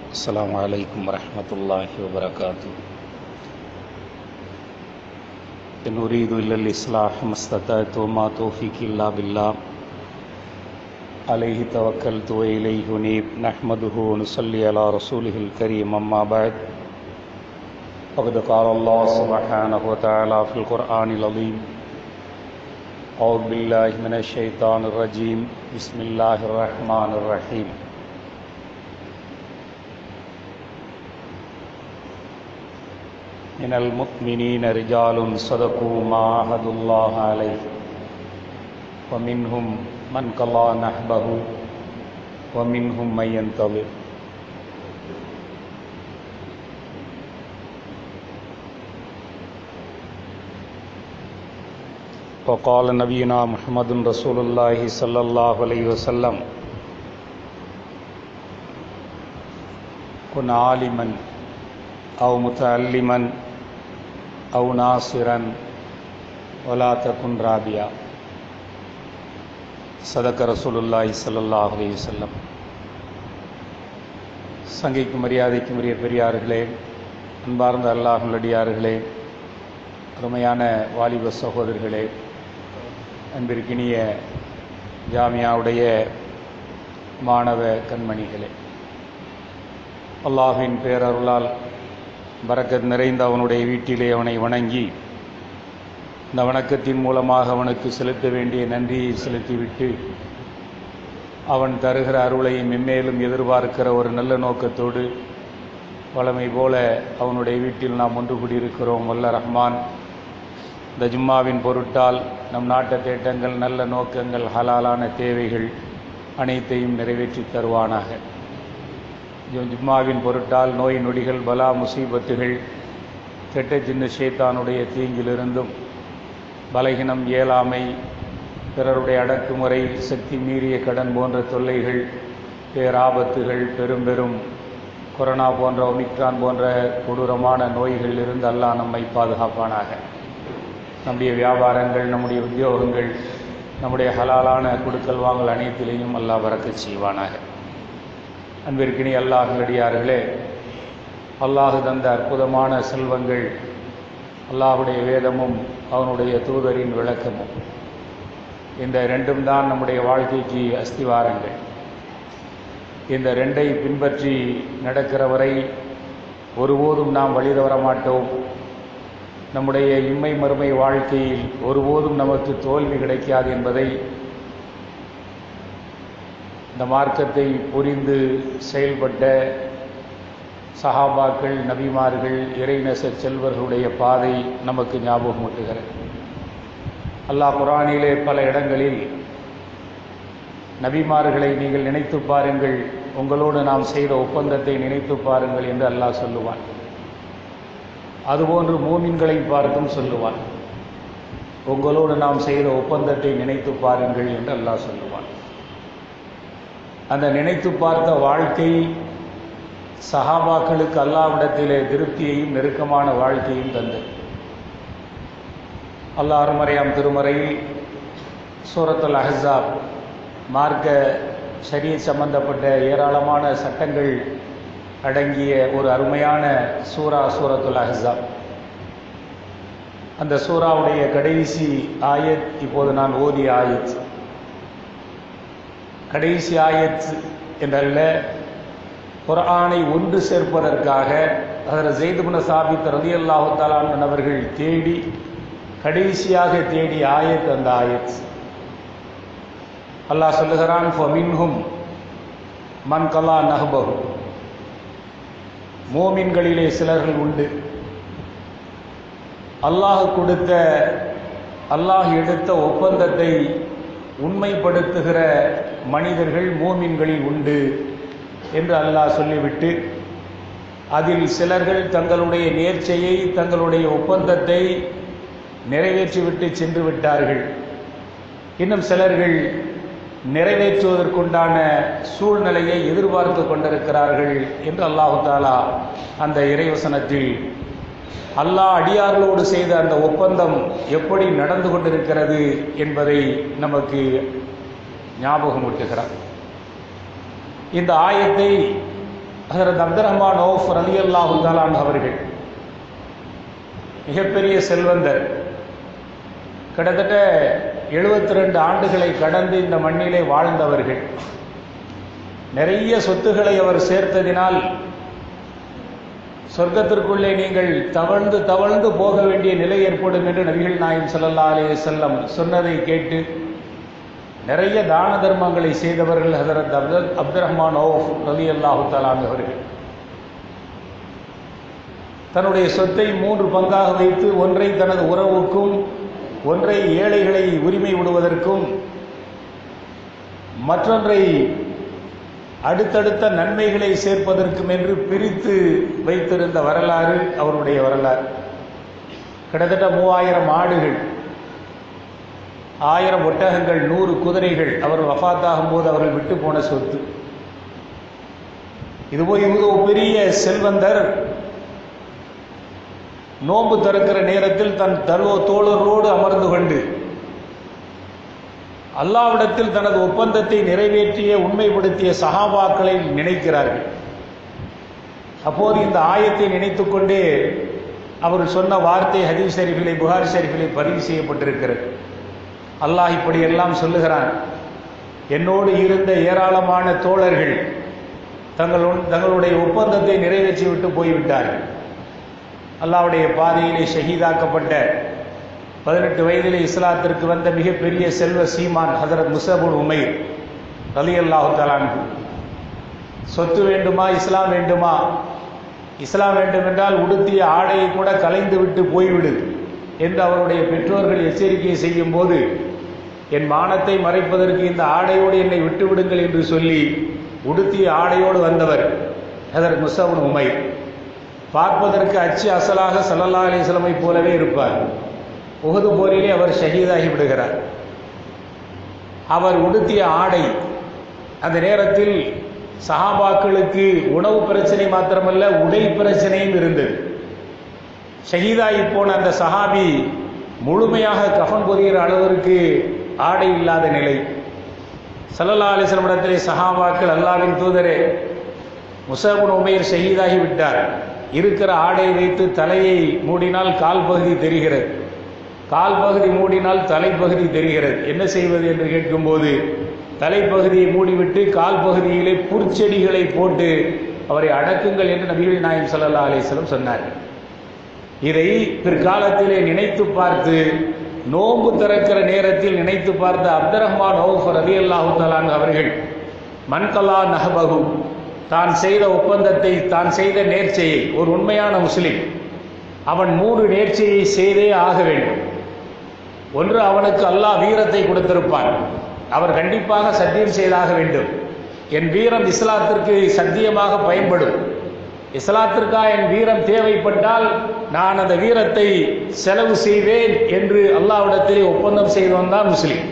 السلام عليكم ورحمة الله وبركاته إن أريد إلا الإصلاح ما استطعت وما توفيقي إلا بالله عليه توكلت وإليه أنيب نحمده ونصلي على رسوله الكريم أما بعد فقد قال الله سبحانه وتعالى في القرآن العظيم أعوذ بالله من الشيطان الرجيم بسم الله الرحمن الرحيم من المؤمنين رجال صدقوا ما عاهدوا الله عليه ومنهم من قضى نحبه ومنهم من ينتظر وقال نبينا محمد رسول الله صلى الله عليه وسلم كن عالما أو متعلما أو ناصرا ولا تكن رابيا صدق رسول الله صلى الله عليه وسلم சங்கைக்கும் மரியாதைக்கும் உரிய பெரியார்களே அன்பார்ந்த அல்லாஹ் நல்லடியார்களே அருமையான வாலிப சகோதரர்களே அன்பிற்கினிய ஜாமியாவுடைய மாணவ கண்மணிகளே அல்லாஹின் பேரருளால் பரக்கத் நிறைந்த அவனுடைய வீட்டிலே அவனை வணங்கி இந்த வணக்கத்தின் மூலமாக அவனுக்கு செலுத்த வேண்டிய நன்றியை செலுத்திவிட்டு அவன் தருகிற அருளை மென்மேலும் எதிர்பார்க்கிற ஒரு நல்ல நோக்கத்தோடு வளமை போல அவனுடைய வீட்டில் நாம் ஒன்று கூடியிருக்கிறோம் வல்ல ரஹ்மான் இந்த ஜும்மாவின் பொருட்டால் நம் நாட்டு தேட்டங்கள் நல்ல நோக்கங்கள் ஹலாலான தேவைகள் அனைத்தையும் நிறைவேற்றி தருவானாக ஜும்மாவின் பொருட்டால் நோய் நொடிகள் பலா முசீபத்துகள் கெட்ட சின்ன ஷேத்தானுடைய தீங்கிலிருந்தும் பலகினம் இயலாமை பிறருடைய அடக்குமுறை சக்தி மீறிய கடன் போன்ற தொல்லைகள் பேராபத்துகள் பெரும் பெரும் கொரோனா போன்ற ஒமிக்ரான் போன்ற கொடூரமான நோய்களிலிருந்து அல்லாஹ் நம்மை பாதுகாப்பானாக நம்முடைய வியாபாரங்கள் நம்முடைய உத்தியோகங்கள் நம்முடைய ஹலாலான குடுக்கல் வாங்கல் அனைத்திலையும் அல்லாஹ் வரக்கச் செய்வானாக அன்பிற்கினி அல்லாஹுடைய அல்லாஹு தந்த அற்புதமான செல்வங்கள் அல்லாஹுடைய வேதமும் அவனுடைய தூதரின் விளக்கமும் இந்த ரெண்டும் தான் நம்முடைய வாழ்க்கைக்கு அஸ்திவாரங்கள் இந்த ரெண்டை பின்பற்றி நடக்கிற வரை ஒருபோதும் நாம் வழி தவற மாட்டோம் நம்முடைய இம்மை மறுமை வாழ்க்கையில் ஒருபோதும் நமக்கு தோல்வி கிடைக்காது என்பதை இந்த மார்க்கத்தை புரிந்து செயல்பட்ட சஹாபாக்கள் நபிமார்கள் இறைநச செல்வர்களுடைய பாதை நமக்கு ஞாபகமூட்டுகிறது அல்லாஹ் குரானிலே பல இடங்களில் நபிமார்களை நீங்கள் நினைத்து பாருங்கள் உங்களோடு நாம் செய்த ஒப்பந்தத்தை நினைத்து பாருங்கள் என்று அல்லாஹ் சொல்லுவான் அதுபோன்று மூமின்களை பார்த்தும் சொல்லுவான் உங்களோடு நாம் செய்த ஒப்பந்தத்தை நினைத்து பாருங்கள் என்று அல்லாஹ் சொல்லுவான் அந்த நினைத்து பார்த்த வாழ்க்கை சஹாபாக்களுக்கு அல்லாவிடத்திலே திருப்தியையும் நெருக்கமான வாழ்க்கையும் தந்தது அல்லாஹ் அருமறையாம் திருமறையில் சூரத்துல் அஹாப் மார்க்க சரிய சம்பந்தப்பட்ட ஏராளமான சட்டங்கள் அடங்கிய ஒரு அருமையான சூரா சூரத்துல் அஹாப் அந்த சூறாவுடைய கடைசி ஆயத் இப்போது நான் ஓதிய ஆயத் கடைசி ஆயத் என்றல்ல குரானை ஒன்று சேர்ப்பதற்காக அதில் ஜெய்துபுன சாபித் ரதி அல்லாஹாலான் அவர்கள் தேடி கடைசியாக தேடி ஆயத் அந்த ஆயத் அல்லாஹ் சொல்லுகிறான் ஃபமின்ஹும் மன் கலா நஹ்பஹு மோமின்களிலே சிலர்கள் உண்டு அல்லாஹ் கொடுத்த அல்லாஹ் எடுத்த ஒப்பந்தத்தை உண்மைப்படுத்துகிற மனிதர்கள் மோமின்களில் உண்டு என்று அல்லாஹ் சொல்லிவிட்டு அதில் சிலர்கள் தங்களுடைய நேர்ச்சையை தங்களுடைய ஒப்பந்தத்தை நிறைவேற்றிவிட்டு சென்று விட்டார்கள் இன்னும் சிலர்கள் நிறைவேற்றுவதற்குண்டான சூழ்நிலையை எதிர்பார்த்து கொண்டிருக்கிறார்கள் என்று அல்லாஹு தாலா அந்த இறைவசனத்தில் அல்லாஹ் அடியார்களோடு செய்த அந்த ஒப்பந்தம் எப்படி நடந்து கொண்டிருக்கிறது என்பதை நமக்கு ஞாபகமூட்டுகிறார் இந்த ஆயத்தை ஹசரத் அப்துல் ரஹ்மான் ஓஃப் ரலி அல்லாஹு தாலான் அவர்கள் மிகப்பெரிய செல்வந்தர் கிட்டத்தட்ட எழுபத்தி ரெண்டு ஆண்டுகளை கடந்து இந்த மண்ணிலே வாழ்ந்தவர்கள் நிறைய சொத்துக்களை அவர் சேர்த்ததினால் சொர்க்கத்திற்குள்ளே நீங்கள் தவழ்ந்து தவழ்ந்து போக வேண்டிய நிலை ஏற்படும் என்று நபிகள் நாயம் ஸல்லல்லாஹு அலைஹி வஸல்லம் சொன்னதை கேட்டு நிறைய தான தர்மங்களை செய்தவர்கள் ஹசரத் அப்துல் அப்துல் ரஹ்மான் ஓஃப் ரலி அல்லாஹு தலான் அவர்கள் தன்னுடைய சொத்தை மூன்று பங்காக வைத்து ஒன்றை தனது உறவுக்கும் ஒன்றை ஏழைகளை உரிமை விடுவதற்கும் மற்றொன்றை அடுத்தடுத்த நன்மைகளை சேர்ப்பதற்கும் என்று பிரித்து வைத்திருந்த வரலாறு அவருடைய வரலாறு கிட்டத்தட்ட மூவாயிரம் ஆடுகள் ஆயிரம் ஒட்டகங்கள் நூறு குதிரைகள் அவர் வஃத்தாகும் போது அவர்கள் விட்டு போன சொத்து இதுபோல் இவ்வளவு பெரிய செல்வந்தர் நோன்பு திறக்கிற நேரத்தில் தன் தருவ தோழரோடு அமர்ந்து கொண்டு அல்லாவிடத்தில் தனது ஒப்பந்தத்தை நிறைவேற்றிய உண்மைப்படுத்திய சகாபாக்களை நினைக்கிறார்கள் அப்போது இந்த ஆயத்தை நினைத்துக்கொண்டே அவர் சொன்ன வார்த்தை ஹதீஸ் ஷரீஃபிலே புகாரி ஷரீஃபிலே பதிவு செய்யப்பட்டிருக்கிறது அல்லாஹ் இப்படியெல்லாம் சொல்லுகிறான் என்னோடு இருந்த ஏராளமான தோழர்கள் தங்கள் தங்களுடைய ஒப்பந்தத்தை நிறைவேற்றி விட்டு போய்விட்டார்கள் அல்லாவுடைய பாதையிலே ஷஹீதாக்கப்பட்ட பதினெட்டு வயதிலே இஸ்லாத்திற்கு வந்த மிகப்பெரிய செல்வ சீமான் ஹசரத் முசபுல் உமைர் ரலி அல்லாஹு தலான்கு சொத்து வேண்டுமா இஸ்லாம் வேண்டுமா இஸ்லாம் வேண்டுமென்றால் உடுத்திய ஆடையை கூட கலைந்து விட்டு போய்விடு என்று அவருடைய பெற்றோர்கள் எச்சரிக்கை செய்யும் போது என் மானத்தை மறைப்பதற்கு இந்த ஆடையோடு என்னை விட்டுவிடுங்கள் என்று சொல்லி உடுத்திய ஆடையோடு வந்தவர் ஹதரத் முசபுன் உமைர் பார்ப்பதற்கு அச்சு அசலாக சல்லல்லா அலிஸ்லமை போலவே இருப்பார் உகது போரிலே அவர் ஷஹீதாகி விடுகிறார் அவர் உடுத்திய ஆடை அந்த நேரத்தில் சஹாபாக்களுக்கு உணவு பிரச்சனை மாத்திரமல்ல உடை பிரச்சனையும் இருந்தது ஷஹீதாகி போன அந்த சஹாபி முழுமையாக கஃன் பொதிகிற அளவிற்கு ஆடை இல்லாத நிலை சல்லல்லா அலிஸ்லம் இடத்திலே சஹாபாக்கள் அல்லாவின் தூதரே முசபுன் உமையர் ஷஹீதாகி விட்டார் இருக்கிற ஆடை வைத்து தலையை மூடினால் கால் பகுதி தெரிகிறது கால் பகுதி மூடினால் தலைப்பகுதி தெரிகிறது என்ன செய்வது என்று கேட்கும்போது தலைப்பகுதியை மூடிவிட்டு கால் பகுதியிலே புற்செடிகளை போட்டு அவரை அடக்குங்கள் என்று நபிகள் நாயம் சல்லா அலிஸ்லம் சொன்னார் இதை பிற்காலத்திலே நினைத்து பார்த்து நோன்பு திறக்கிற நேரத்தில் நினைத்து பார்த்த அப்துல் ரஹ்மான் ஓஃப் ரதி அல்லாஹு தலான் அவர்கள் மன்கலா நஹபகு தான் செய்த ஒப்பந்தத்தை தான் செய்த நேர்ச்சையை ஒரு உண்மையான முஸ்லிம் அவன் மூன்று நேர்ச்சையை செய்தே ஆக வேண்டும் ஒன்று அவனுக்கு அல்லாஹ் வீரத்தை கொடுத்திருப்பான் அவர் கண்டிப்பாக சத்தியம் செய்தாக வேண்டும் என் வீரம் இஸ்லாத்திற்கு சத்தியமாக பயன்படும் இஸ்லாத்திற்கா என் வீரம் தேவைப்பட்டால் நான் அந்த வீரத்தை செலவு செய்வேன் என்று அல்லாவிடத்திலே ஒப்பந்தம் செய்தவன் தான் முஸ்லீம்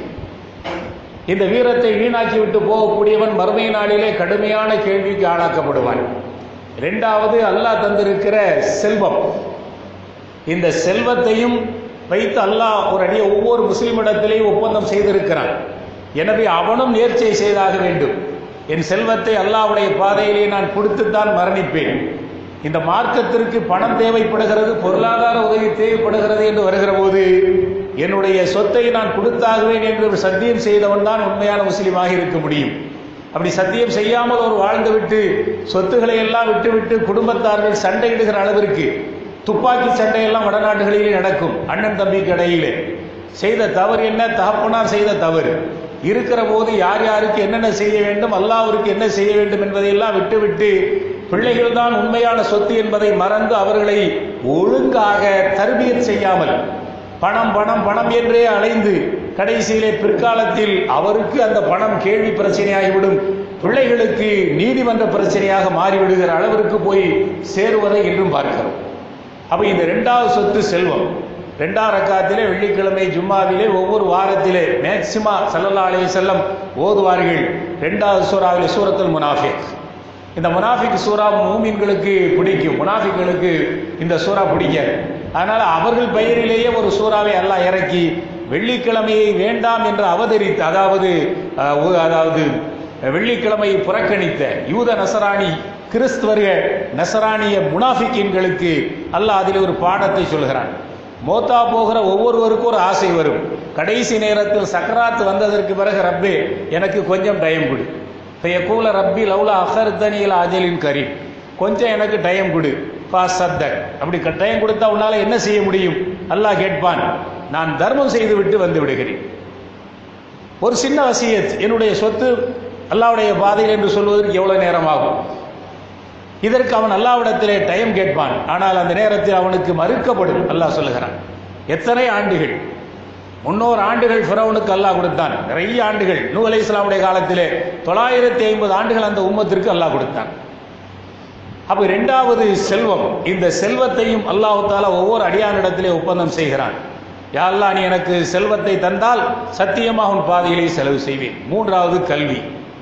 இந்த வீரத்தை வீணாக்கி விட்டு போகக்கூடியவன் மறுமை நாளிலே கடுமையான கேள்விக்கு ஆளாக்கப்படுவான் இரண்டாவது அல்லாஹ் தந்திருக்கிற செல்வம் இந்த செல்வத்தையும் வைத்து அல்லாஹ் ஒரு அடிய ஒவ்வொரு முஸ்லிமிடத்திலேயும் ஒப்பந்தம் செய்திருக்கிறான் எனவே அவனும் நேர்ச்சை செய்தாக வேண்டும் என் செல்வத்தை அல்லாவுடைய பாதையிலே நான் கொடுத்துத்தான் மரணிப்பேன் இந்த மார்க்கத்திற்கு பணம் தேவைப்படுகிறது பொருளாதார உதவி தேவைப்படுகிறது என்று வருகிற போது என்னுடைய சொத்தை நான் கொடுத்தாகுவேன் என்று சத்தியம் செய்தவன் தான் உண்மையான முஸ்லீமாக இருக்க முடியும் அப்படி சத்தியம் செய்யாமல் ஒரு வாழ்ந்துவிட்டு சொத்துக்களை எல்லாம் விட்டுவிட்டு குடும்பத்தார்கள் சண்டையிடுகிற அளவிற்கு துப்பாக்கி சண்டையெல்லாம் வடநாடுகளிலே நடக்கும் அண்ணன் தம்பிக்கு இடையிலே செய்த தவறு என்ன தகப்பனார் செய்த தவறு இருக்கிற போது யார் யாருக்கு என்னென்ன செய்ய வேண்டும் அல்லாவிற்கு என்ன செய்ய வேண்டும் என்பதையெல்லாம் விட்டுவிட்டு பிள்ளைகள் தான் உண்மையான சொத்து என்பதை மறந்து அவர்களை ஒழுங்காக தர்பியத் செய்யாமல் பணம் பணம் பணம் என்றே அலைந்து கடைசியிலே பிற்காலத்தில் அவருக்கு அந்த பணம் கேள்வி பிரச்சனையாகிவிடும் பிள்ளைகளுக்கு நீதிமன்ற பிரச்சனையாக மாறிவிடுகிற அளவிற்கு போய் சேருவதை என்றும் பார்க்கிறோம் அப்ப இந்த இரண்டாவது சொத்து செல்வம் ரெண்டாம் ரக்காத்திலே வெள்ளிக்கிழமை ஜும்மாவிலே ஒவ்வொரு வாரத்திலே மேக்சிமா சல்லல்லா அலி செல்லம் ஓதுவார்கள் ரெண்டாவது சூறாவிலே சூரத்துல் முனாஃபிக் இந்த முனாஃபிக் சூறா மூமின்களுக்கு பிடிக்கும் முனாஃபிக்களுக்கு இந்த சூறா பிடிக்காது அதனால் அவர்கள் பெயரிலேயே ஒரு சூறாவை எல்லாம் இறக்கி வெள்ளிக்கிழமையை வேண்டாம் என்று அவதரித்து அதாவது அதாவது வெள்ளிக்கிழமையை புறக்கணித்த யூத நசராணி கிறிஸ்தவர்கள் நசரானிய முனாஃபிக்கின்களுக்கு அல்லாஹ் அதில் ஒரு பாடத்தை சொல்கிறான் மோத்தா போகிற ஒவ்வொருவருக்கும் ஒரு ஆசை வரும் கடைசி நேரத்தில் சக்கராத் வந்ததற்கு பிறகு ரப்பே எனக்கு கொஞ்சம் டைம் கொடு கூல ரப்பி லவ்லா அஹர்தனியில் அஜலின் கரீம் கொஞ்சம் எனக்கு டைம் கொடு ஃபா சத்தக் அப்படி டைம் கொடுத்தா உன்னால என்ன செய்ய முடியும் அல்லாஹ் கேட்பான் நான் தர்மம் செய்து விட்டு வந்து விடுகிறேன் ஒரு சின்ன வசியத் என்னுடைய சொத்து அல்லாவுடைய பாதையில் என்று சொல்வதற்கு எவ்வளவு நேரம் ஆகும் இதற்கு அவன் அல்லாவிடத்திலே டைம் கேட்பான் ஆனால் அந்த நேரத்தில் அவனுக்கு மறுக்கப்படும் அல்லாஹ் சொல்லுகிறான் எத்தனை ஆண்டுகள் முன்னோர் ஆண்டுகள் ஃபிரௌனுக்கு அல்லாஹ் கொடுத்தான் நிறைய ஆண்டுகள் நூ அலை இஸ்லாமுடைய காலத்திலே தொள்ளாயிரத்தி ஐம்பது ஆண்டுகள் அந்த உம்மத்திற்கு அல்லாஹ் கொடுத்தான் அப்ப இரண்டாவது செல்வம் இந்த செல்வத்தையும் அல்லாஹு தாலா ஒவ்வொரு அடியானிடத்திலே ஒப்பந்தம் செய்கிறான் யா அல்லாஹ் நீ எனக்கு செல்வத்தை தந்தால் சத்தியமாக உன் பாதையிலே செலவு செய்வேன் மூன்றாவது கல்வி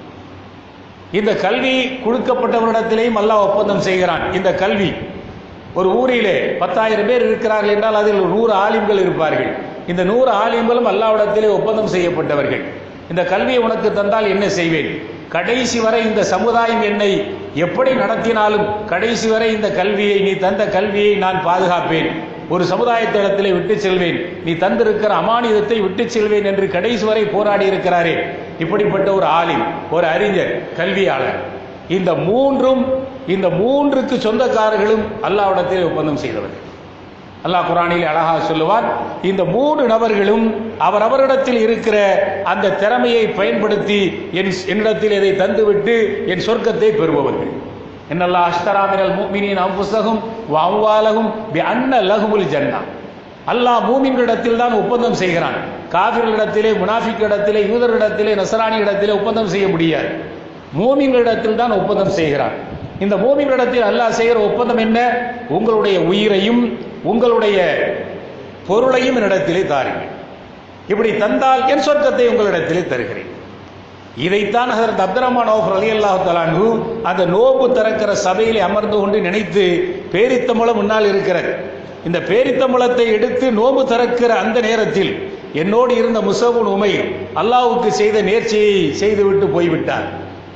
இந்த கல்வி கொடுக்கப்பட்டவரிடத்திலேயும் அல்லாஹ் ஒப்பந்தம் செய்கிறான் இந்த கல்வி ஒரு ஊரிலே பத்தாயிரம் பேர் இருக்கிறார்கள் என்றால் அதில் நூறு ஆலிம்கள் இருப்பார்கள் இந்த நூறு ஆலிம்களும் அல்லாவிடத்திலே ஒப்பந்தம் செய்யப்பட்டவர்கள் இந்த கல்வியை உனக்கு தந்தால் என்ன செய்வேன் கடைசி வரை இந்த சமுதாயம் என்னை எப்படி நடத்தினாலும் கடைசி வரை இந்த கல்வியை நீ தந்த கல்வியை நான் பாதுகாப்பேன் ஒரு சமுதாயத்திடத்திலே விட்டு செல்வேன் நீ தந்திருக்கிற அமானிதத்தை விட்டு செல்வேன் என்று கடைசி வரை போராடி இருக்கிறாரே இப்படிப்பட்ட ஒரு ஆலிம் ஒரு அறிஞர் கல்வியாளர் இந்த மூன்றும் இந்த மூன்றுக்கு சொந்தக்காரர்களும் அல்லாவிடத்தில் ஒப்பந்தம் செய்தவர்கள் அல்லாஹ் குரானில் அழகா சொல்லுவான் இந்த மூன்று நபர்களும் அவரவரிடத்தில் இருக்கிற அந்த திறமையை பயன்படுத்தி என் என்னிடத்தில் இதை தந்துவிட்டு என் சொர்க்கத்தை பெறுபவர்கள் என்னல்லா அஷ்தராமினல் மூமினின் அம்புசகும் அவ்வாலகும் அன்ன லகுமுல் ஜன்னா அல்லாஹ் மூமின்களிடத்தில் தான் ஒப்பந்தம் செய்கிறான் காவிர்களிடத்திலே முனாஃபிக்கிடத்திலே யூதர்களிடத்திலே நசராணி இடத்திலே ஒப்பந்தம் செய்ய முடியாது மூமின்களிடத்தில் தான் ஒப்பந்தம் செய்கிறான் இந்த மூமின்களிடத்தில் அல்லாஹ் செய்கிற ஒப்பந்தம் என்ன உங்களுடைய உயிரையும் உங்களுடைய பொருளையும் என்னிடத்திலே தாருங்கள் இப்படி தந்தால் என் சொர்க்கத்தை உங்களிடத்திலே தருகிறேன் இதைத்தான் ஹசரத் அப்துரமான் ஓஃபர் அலி அல்லாஹு தலானு அந்த நோபு திறக்கிற சபையிலே அமர்ந்து கொண்டு நினைத்து பேரித்தம்பளம் முன்னால் இருக்கிறது இந்த பேரித்தம்பளத்தை எடுத்து நோம்பு திறக்கிற அந்த நேரத்தில் என்னோடு இருந்த முசபுன் உமை அல்லாவுக்கு செய்த நேர்ச்சியை செய்துவிட்டு போய்விட்டார்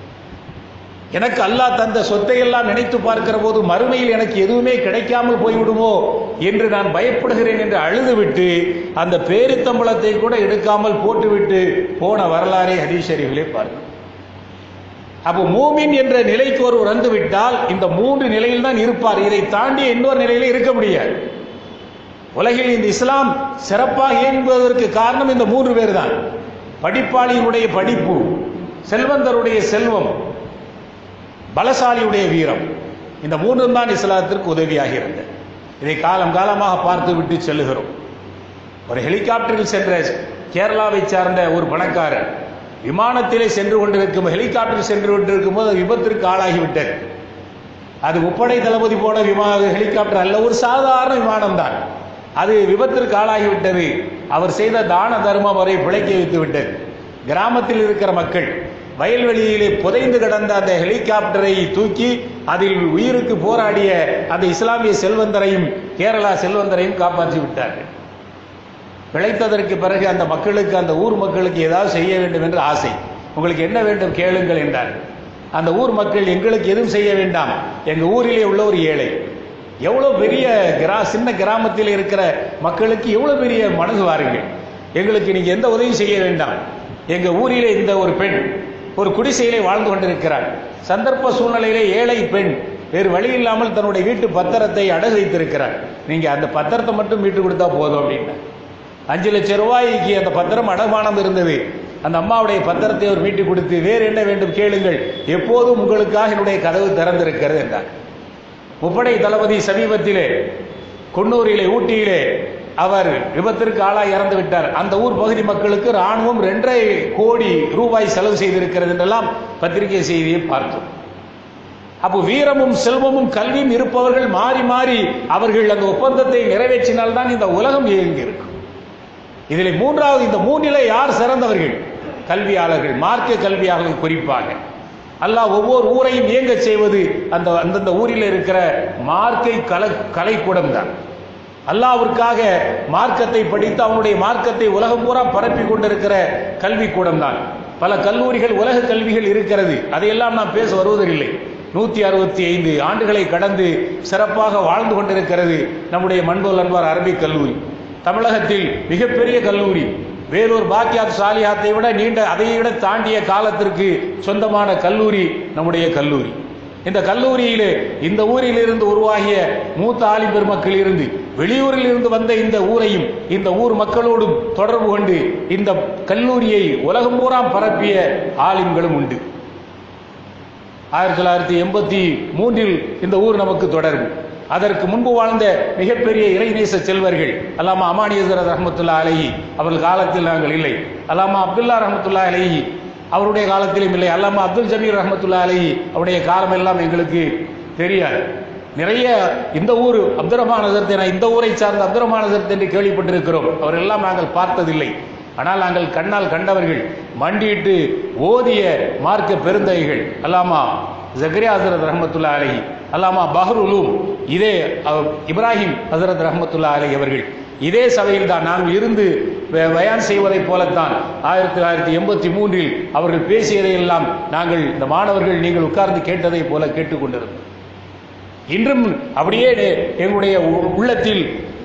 எனக்கு அல்லாஹ் தந்த சொத்தை எல்லாம் நினைத்து பார்க்கிற போது மறுமையில் எனக்கு எதுவுமே கிடைக்காமல் போய்விடுமோ என்று நான் பயப்படுகிறேன் என்று அழுதுவிட்டு அந்த பேரித்தம்பளத்தை கூட எடுக்காமல் போட்டுவிட்டு போன வரலாறே ஹதீஸ் ஷரீஃபிலே பாருங்கள் அப்போ மூமின் என்ற நிலைக்கு ஒருவர் வந்து விட்டால் இந்த மூன்று நிலையில் தான் இருப்பார் இதை தாண்டி இன்னொரு நிலையில இருக்க முடியாது உலகில் இந்த இஸ்லாம் சிறப்பாக இயங்குவதற்கு காரணம் இந்த மூன்று பேர் தான் படிப்பாளியினுடைய படிப்பு செல்வந்தருடைய செல்வம் பலசாலியுடைய வீரம் இந்த மூன்றும் தான் இஸ்லாத்திற்கு உதவியாக இருந்தது இதை காலம் காலமாக பார்த்து விட்டு செல்லுகிறோம் ஒரு ஹெலிகாப்டரில் சென்ற கேரளாவை சார்ந்த ஒரு பணக்காரர் விமானத்திலே சென்று கொண்டிருக்கும் ஹெலிகாப்டர் சென்று கொண்டிருக்கும் போது விபத்திற்கு ஆளாகிவிட்டது அது முப்படை தளபதி போன விமான ஹெலிகாப்டர் அல்ல ஒரு சாதாரண விமானம் தான் அது விபத்திற்கு ஆளாகிவிட்டது அவர் செய்த தான தர்மம் அவரை பிழைக்க வைத்து விட்டது கிராமத்தில் இருக்கிற மக்கள் வயல்வெளியிலே புதைந்து கிடந்த அந்த ஹெலிகாப்டரை தூக்கி அதில் உயிருக்கு போராடிய அந்த இஸ்லாமிய செல்வந்தரையும் கேரளா செல்வந்தரையும் காப்பாற்றி விட்டார்கள் பிழைத்ததற்கு பிறகு அந்த மக்களுக்கு அந்த ஊர் மக்களுக்கு ஏதாவது செய்ய வேண்டும் என்று ஆசை உங்களுக்கு என்ன வேண்டும் கேளுங்கள் என்றார் அந்த ஊர் மக்கள் எங்களுக்கு எதுவும் செய்ய வேண்டாம் எங்க ஊரிலே உள்ள ஒரு ஏழை எவ்வளவு பெரிய கிரா சின்ன கிராமத்தில் இருக்கிற மக்களுக்கு எவ்வளவு பெரிய மனது வாருங்கள் எங்களுக்கு நீங்க எந்த உதவியும் செய்ய வேண்டாம் எங்க ஊரிலே இந்த ஒரு பெண் ஒரு குடிசையிலே வாழ்ந்து கொண்டிருக்கிறார் சந்தர்ப்ப சூழ்நிலையிலே ஏழை பெண் வேறு வழி இல்லாமல் தன்னுடைய வீட்டு பத்திரத்தை அடகு வைத்திருக்கிறார் நீங்க அந்த பத்திரத்தை மட்டும் மீட்டு கொடுத்தா போதும் அப்படின்னு அஞ்சு லட்சம் ரூபாய்க்கு அந்த பத்திரம் அடமானம் இருந்தது அந்த அம்மாவுடைய பத்திரத்தை அவர் மீட்டு கொடுத்து வேறு என்ன வேண்டும் கேளுங்கள் எப்போதும் உங்களுக்காக என்னுடைய கதவு திறந்திருக்கிறது என்றார் முப்படை தளபதி சமீபத்திலே குன்னூரிலே ஊட்டியிலே அவர் விபத்திற்கு ஆளாய் இறந்து விட்டார் அந்த ஊர் பகுதி மக்களுக்கு ராணுவம் ரெண்டரை கோடி ரூபாய் செலவு செய்திருக்கிறது என்றெல்லாம் பத்திரிகை செய்தியை பார்த்தோம் அப்போ வீரமும் செல்வமும் கல்வியும் இருப்பவர்கள் மாறி மாறி அவர்கள் அந்த ஒப்பந்தத்தை நிறைவேற்றினால்தான் இந்த உலகம் இயங்கி இருக்கும் இதில் மூன்றாவது இந்த மூன்றிலே யார் சிறந்தவர்கள் கல்வியாளர்கள் மார்க்க கல்வியாளர்கள் குறிப்பாக அல்லாஹ் ஒவ்வொரு ஊரையும் இயங்க செய்வது அந்த அந்தந்த ஊரில் இருக்கிற மார்க்கை கல கலைக்கூடம் தான் அல்லாவிற்காக மார்க்கத்தை படித்து அவனுடைய மார்க்கத்தை உலகம் பூரா பரப்பி கொண்டிருக்கிற கல்வி கூடம் தான் பல கல்லூரிகள் உலக கல்விகள் இருக்கிறது அதையெல்லாம் நாம் பேச வருவதில்லை நூத்தி அறுபத்தி ஐந்து ஆண்டுகளை கடந்து சிறப்பாக வாழ்ந்து கொண்டிருக்கிறது நம்முடைய மண்போல் அன்பார் அரபிக் கல்லூரி தமிழகத்தில் மிகப்பெரிய கல்லூரி வேலூர் பாக்கியாத் சாலியாத்தை விட நீண்ட அதை விட தாண்டிய காலத்திற்கு சொந்தமான கல்லூரி நம்முடைய கல்லூரி இந்த கல்லூரியிலே இந்த ஊரில் இருந்து உருவாகிய மூத்த ஆலிம் பெருமக்கள் இருந்து வெளியூரில் இருந்து வந்த இந்த ஊரையும் இந்த ஊர் மக்களோடும் தொடர்பு கொண்டு இந்த கல்லூரியை உலகம் பூராம் பரப்பிய ஆலிம்களும் உண்டு ஆயிரத்தி தொள்ளாயிரத்தி எண்பத்தி மூன்றில் இந்த ஊர் நமக்கு தொடர்பு அதற்கு முன்பு வாழ்ந்த மிகப்பெரிய இறைநேச செல்வர்கள் அல்லாமா அமானியசரத் ரஹமத்துல்லா அலைஹி அவர்கள் காலத்தில் நாங்கள் இல்லை அல்லாமா அப்துல்லா ரஹமத்துல்லா அலைஹி அவருடைய காலத்திலும் இல்லை அல்லாமா அப்துல் ஜமீர் ரஹமத்துல்லா அலைஹி அவருடைய காலம் எல்லாம் எங்களுக்கு தெரியாது நிறைய இந்த ஊர் அப்துல் ரஹ்மான் ஹசரத் என இந்த ஊரை சார்ந்த அப்துல் ரஹ்மான் ஹசரத் என்று கேள்விப்பட்டிருக்கிறோம் அவரெல்லாம் நாங்கள் பார்த்ததில்லை ஆனால் நாங்கள் கண்ணால் கண்டவர்கள் மண்டியிட்டு ஓதிய மார்க்க பெருந்தகைகள் அல்லாமா ஜக்ரியா ஹசரத் ரஹமத்துல்லா அலஹி அல்லாமா பஹ்ருலூம் இதே அஹ், இப்ராஹிம் ஹசரத் ரஹமத்துல்லா அலஹி அவர்கள் இதே சபையில் தான் நாங்கள் இருந்து ப- பயான் செய்வதைப் போலத்தான் ஆயிரத்தி தொள்ளாயிரத்தி எண்பத்தி மூன்றில் அவர்கள் பேசியதை எல்லாம் நாங்கள் இந்த மாணவர்கள் நீங்கள் உட்கார்ந்து கேட்டதைப் போல கேட்டுக்கொண்டிருந்தோம் இன்றும் அப்படியே எங்களுடைய உ- உள்ளத்தில்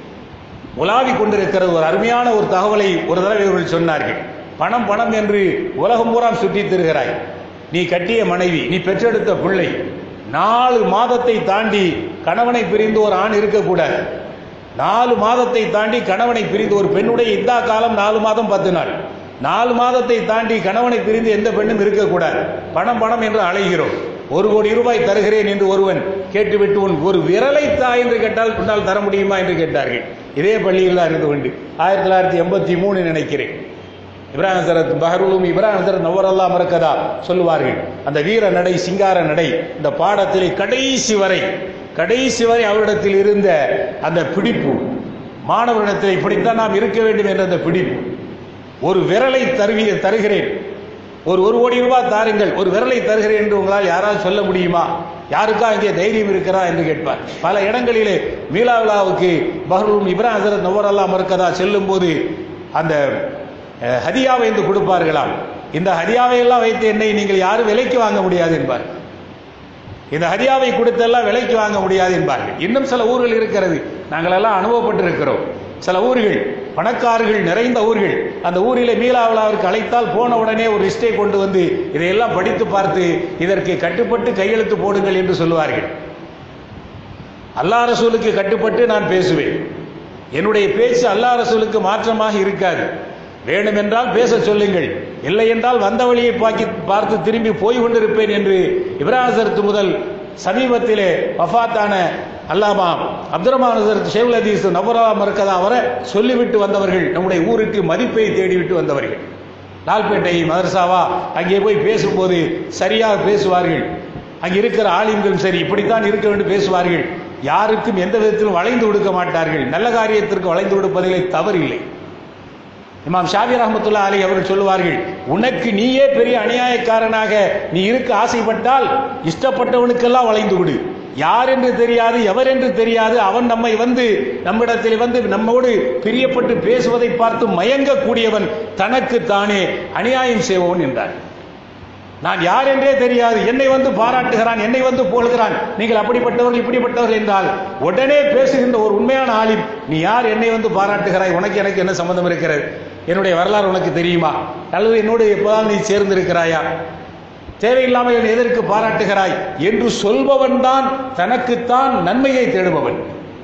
உலாவி கொண்டிருக்கிற ஒரு அருமையான ஒரு தகவலை ஒரு தடவை இவர்கள் சொன்னார்கள் பணம் பணம் என்று உலகம் பூராம் சுற்றித் திரிகிறாய் நீ கட்டிய மனைவி நீ பெற்றெடுத்த பிள்ளை நாலு மாதத்தை தாண்டி கணவனை பிரிந்து ஒரு ஆண் இருக்கக்கூடாது நாலு மாதத்தை தாண்டி கணவனை பிரிந்து ஒரு பெண்ணுடைய இந்தா காலம் நாலு மாதம் பத்து நாள் நாலு மாதத்தை தாண்டி கணவனை பிரிந்து எந்த பெண்ணும் இருக்கக்கூடாது பணம் பணம் என்று அலைகிறோம் ஒரு கோடி ரூபாய் தருகிறேன் என்று ஒருவன் கேட்டுவிட்டு உன் ஒரு விரலை தா என்று கேட்டால் உன்னால் தர முடியுமா என்று கேட்டார்கள் இதே பள்ளியில் தான் இருந்து கொண்டு ஆயிரத்தி தொள்ளாயிரத்தி எண்பத்தி மூணு நினைக்கிறேன் இப்ராஹிம் சரத் பஹருலும் இப்ராஹிம் சரத் நவரல்லா மறக்கதா சொல்லுவார்கள் அந்த வீர நடை சிங்கார நடை இந்த பாடத்திலே கடைசி வரை கடைசி வரை அவரிடத்தில் இருந்த அந்த பிடிப்பு மாணவரிடத்தில் இப்படித்தான் நாம் இருக்க வேண்டும் என்ற அந்த பிடிப்பு ஒரு விரலை தருவி தருகிறேன் ஒரு ஒரு கோடி ரூபாய் தாருங்கள் ஒரு விரலை தருகிறேன் என்று உங்களால் யாராவது சொல்ல முடியுமா யாருக்கா இங்கே தைரியம் இருக்கிறா என்று கேட்பார் பல இடங்களிலே மீலா விழாவுக்கு பஹ்ரூம் இப்ராஹிம் ஹசரத் நவரல்லா மறுக்கதா செல்லும் போது அந்த அஹ், ஹதியாவை என்று கொடுப்பார்களாம் இந்த ஹதியாவை எல்லாம் வைத்து என்னை நீங்கள் யாரும் விலைக்கு வாங்க முடியாது என்பார் இந்த ஹதியாவை கொடுத்தெல்லாம் விலைக்கு வாங்க முடியாது என்பார்கள் இன்னும் சில ஊர்கள் இருக்கிறது நாங்கள் எல்லாம் அனுபவப்பட்டிருக்கிறோம் சில ஊர்கள் பணக்காரர்கள் நிறைந்த ஊர்கள் அந்த ஊரிலே மீலா விழாவிற்கு அழைத்தால் போன உடனே ஒரு லிஸ்டை கொண்டு வந்து இதையெல்லாம் படித்து பார்த்து இதற்கு கட்டுப்பட்டு கையெழுத்து போடுங்கள் என்று சொல்லுவார்கள் அல்லாஹ் ரசூலுக்கு கட்டுப்பட்டு நான் பேசுவேன் என்னுடைய பேச்சு அல்லாஹ் ரசூலுக்கு மாற்றமாக இருக்காது வேண்டுமென்றால் பேச சொல்லுங்கள் இல்லை என்றால் வந்த வழியை பாக்கி பார்த்து திரும்பி போய் கொண்டிருப்பேன் என்று இப்ராஹிம் சரத்து முதல் சமீபத்திலே வஃபாத்தான அல்லாமா அப்துரமான் ஹசரத் ஷேகுல் ஹதீஸ் நவரா மர்கதா அவரை சொல்லிவிட்டு வந்தவர்கள் நம்முடைய ஊருக்கு மதிப்பை தேடிவிட்டு வந்தவர்கள் லால்பேட்டை மதரசாவா அங்கே போய் பேசும்போது சரியாக பேசுவார்கள் அங்கே இருக்கிற ஆலிம்களும் சரி இப்படித்தான் இருக்க வேண்டும் பேசுவார்கள் யாருக்கும் எந்த விதத்திலும் வளைந்து கொடுக்க மாட்டார்கள் நல்ல காரியத்திற்கு வளைந்து கொடுப்பதிலே தவறில்லை இமாம் ஷாபி ரஹமத்துல்லா அலி அவர்கள் சொல்லுவார்கள் உனக்கு நீயே பெரிய அநியாயக்காரனாக நீ இருக்க ஆசைப்பட்டால் இஷ்டப்பட்டவனுக்கெல்லாம் வளைந்து விடு யார் என்று தெரியாது எவர் என்று தெரியாது அவன் நம்மை வந்து நம்மிடத்தில் வந்து நம்மோடு பிரியப்பட்டு பேசுவதை பார்த்து மயங்கக்கூடியவன் தனக்கு தானே அநியாயம் செய்பவன் என்றார் நான் யார் என்றே தெரியாது என்னை வந்து பாராட்டுகிறான் என்னை வந்து போல்கிறான் நீங்கள் அப்படிப்பட்டவர்கள் இப்படிப்பட்டவர்கள் என்றால் உடனே பேசுகின்ற ஒரு உண்மையான ஆளின் நீ யார் என்னை வந்து பாராட்டுகிறாய் உனக்கு எனக்கு என்ன சம்பந்தம் இருக்கிறது என்னுடைய வரலாறு உனக்கு தெரியுமா அல்லது என்னோடு எப்போதாவது நீ சேர்ந்திருக்கிறாயா தேவையில்லாமல் என்னை எதற்கு பாராட்டுகிறாய் என்று சொல்பவன் தான் தனக்குத்தான் நன்மையை தேடுபவன்